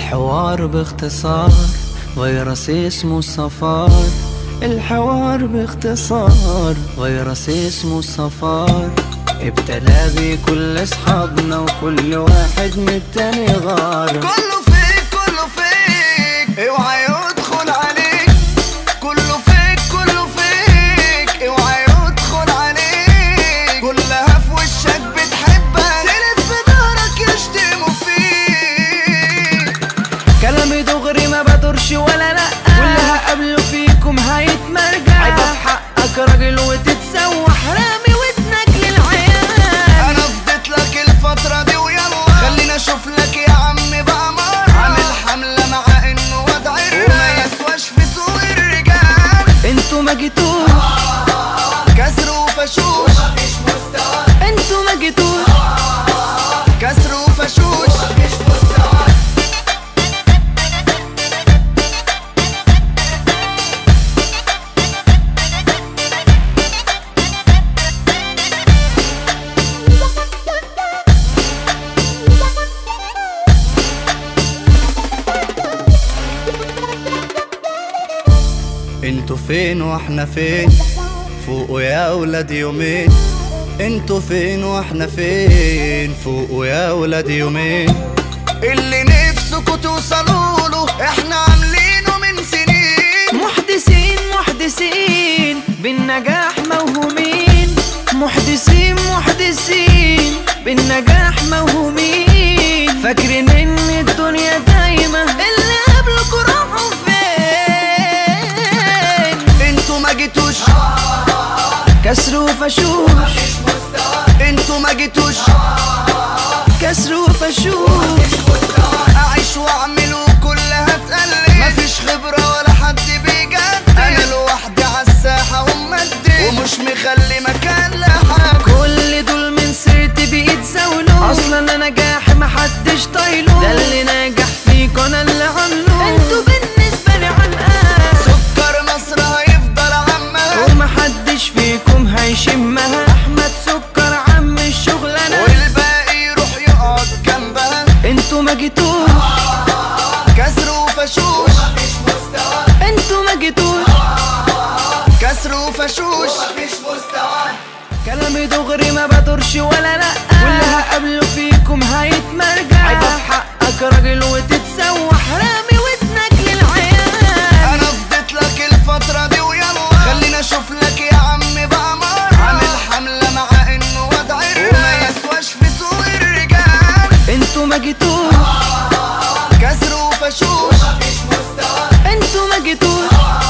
الحوار باختصار فيروس اسمه الصفار الحوار باختصار فيروس اسمه الصفار ابتلى بيه كل اصحابنا وكل واحد من التاني غار كله فيك كله فيك اوعى يدخل عليك كله فيك كله فيك اوعى يدخل عليك كلها في وشك بتحبك تلف في دارك يشتموا فيك كلامي دغري ما بدورش ولا لا واللي هقابله فيكم هيتمرجع عيبة في حقك راجل وتتسوح رامي ودنك للعيال انا فضيت لك الفترة دي ويلا خلينا اشوف لك يا عم بقى مرة عامل حملة مع انه وضع وما يسواش في سوق الرجال انتوا ما جيتوش كسر وفشوش انتوا ما جيتوش كسر وفشوش انتوا فين واحنا فين فوقوا يا ولاد يومين انتوا فين واحنا فين فوقوا يا ولاد يومين اللي نفسكوا توصلوا له احنا عاملينه من سنين محدثين محدثين بالنجاح موهومين محدثين محدثين بالنجاح موهومين فاكرين ان الدنيا دايما اللي قبلكوا راحوا فين انتوا ما جيتوش كسر وفشوش انتوا ما جيتوش كسر وفشوش اعيش واعمل وكلها تقلد مفيش خبرة ولا حد بيجدد انا لوحدي عالساحة ومدي ومش مخلي مكان لحد كل دول من سيرتي بيتزاولوا اصلا انا نجاحي محدش طايله ده اللي ناجح فيكو انا اللي عامله انتوا بالنسبه لي عنقاس سكر مصر هيفضل عمال ومحدش فيكم هيشمها احمد سكر عم الشغلانه والباقي يروح يقعد جنبها انتوا ما جيتوش كسر وفشوش انتوا ما جيتوش كسر وفشوش كلامي دغري ما بدورش ولا لا واللي هقابله فيكم هيتمرجع عيبة في حقك راجل وتتسوح رامي ودنك للعيال انا فضيت لك الفترة دي ويلا خلينا اشوف لك يا عم بقى مرة عامل حملة مع انه وضع وما يسواش في سوق الرجال انتوا ما جيتوش كسر وفشوش انتوا ما جيتوش